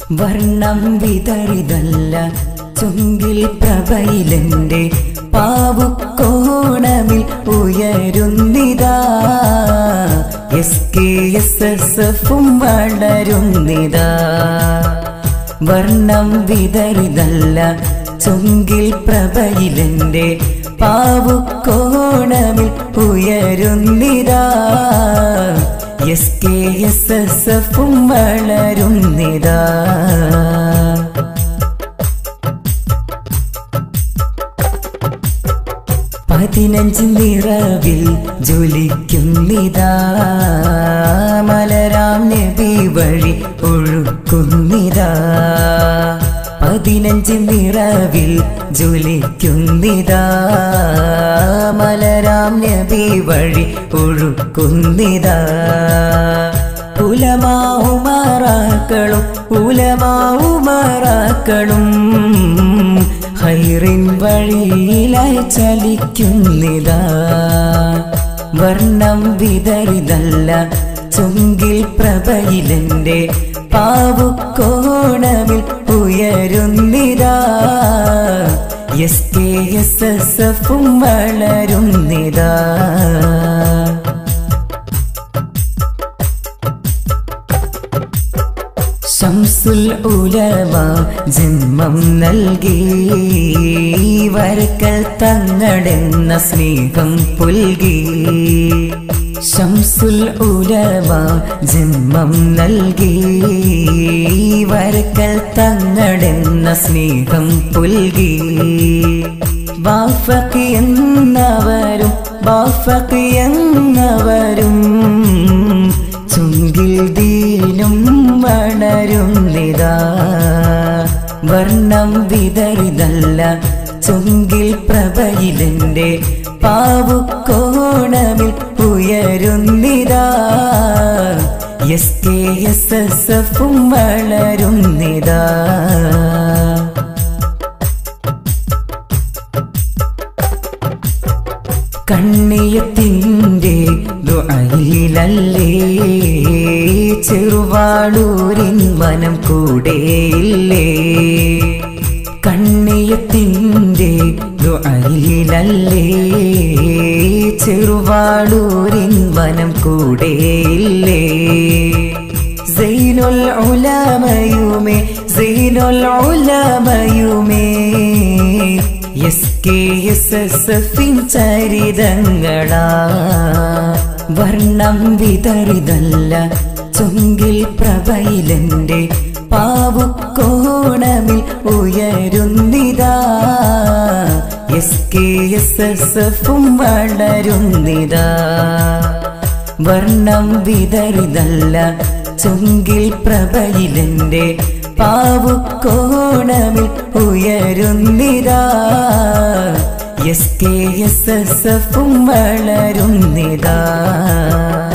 വർണ്ണം വിതറിതല്ല ചുങ്കിൽ പ്രഭയിലെന്റെ പാവുക്കോണമിൽ ഉയരുന്നിതാ എസ് കെ എസ് എസ് എഫും വളരുന്നിതാ വർണ്ണം വിതറിതല്ല ചുങ്കിൽ പ്രഭയിലെന്റെ പാവുക്കോണമിൽ ഉയരുന്നിതാ എസ് കെ എസ് എസ് എഫും വളരുന്നിതാ പതിനഞ്ച് നിറവിൽ ജ്വലിക്കുന്നിതാ മലരാം നബി വഴി ഒഴുക്കുന്നിതാ പതിനഞ്ച് നിറവിൽ ജ്വലിക്കുന്നിതാ മലരാം നബി വഴി ഒഴുക്കുന്നിതാ ഉലമാവുമാറാക്കളും ഉലമാവുമാറാക്കളും ഹൈറിൻ വഴിയിലായി ചലിക്കുന്നിതാ വർണ്ണം വിതറിതല്ല ചുങ്കിൽ പ്രഭയിലെന്റെ പാവുക്കോണമിൽ ഉയരുന്നിതാ എസ് കെ എസ് എസ് എഫും വളരുന്നിതാ ശംസുൽ ഉലമ ജന്മം നൽകി വരക്കൽ തങ്ങടെന്ന സ്നേഹം പുൽകി ശംസുൽ ഉലമ ജന്മം നൽകി വരക്കൽ തങ്ങടെന്ന സ്നേഹം പുൽകി ബാഫക്കി എന്നവരും ബാഫക്കി എന്നവരും ചുങ്കിൽ ദീനും വളരുന്നിതാ വർണ്ണം വിതറിതല്ല ചുങ്കിൽ പ്രഭയിലെന്റെ പാവുക്കോണമിൽ ഉയരുന്നിതാ എസ് കെ എസ് എസ് എഫും വളരുന്നിതാ കണ്ണിയത്തിൻ്റെ ദുആയിലല്ലേ ചെറുവാളൂരിൻ വനം കൂടെയില്ലേ കണ്ണിയത്തിൻ്റെ ദുആയിലല്ലേ ചെറുവാളൂരിൻ വനം കൂടെയില്ലേ സൈനുൽ ഉലമയുമേ സൈനുൽ ഉലമയുമേ എസ് കെ എസ് എസ് എഫിൻ ചരിതങ്ങളാ വർണ്ണം വിതറിതല്ല ചുങ്കിൽ പ്രഭയിലെന്റെ പാവുക്കോണമിൽ ഉയരുന്നിതാ എസ് കെ എസ് എസ് എഫും വളരുന്നിതാ വർണ്ണം വിതറിതല്ല ചുങ്കിൽ പ്രഭയിലെന്റെ പാവുക്കോണമിൽ ഉയരുന്നിതാ എസ് കെ എസ് എസ് എഫും വളരുന്നിതാ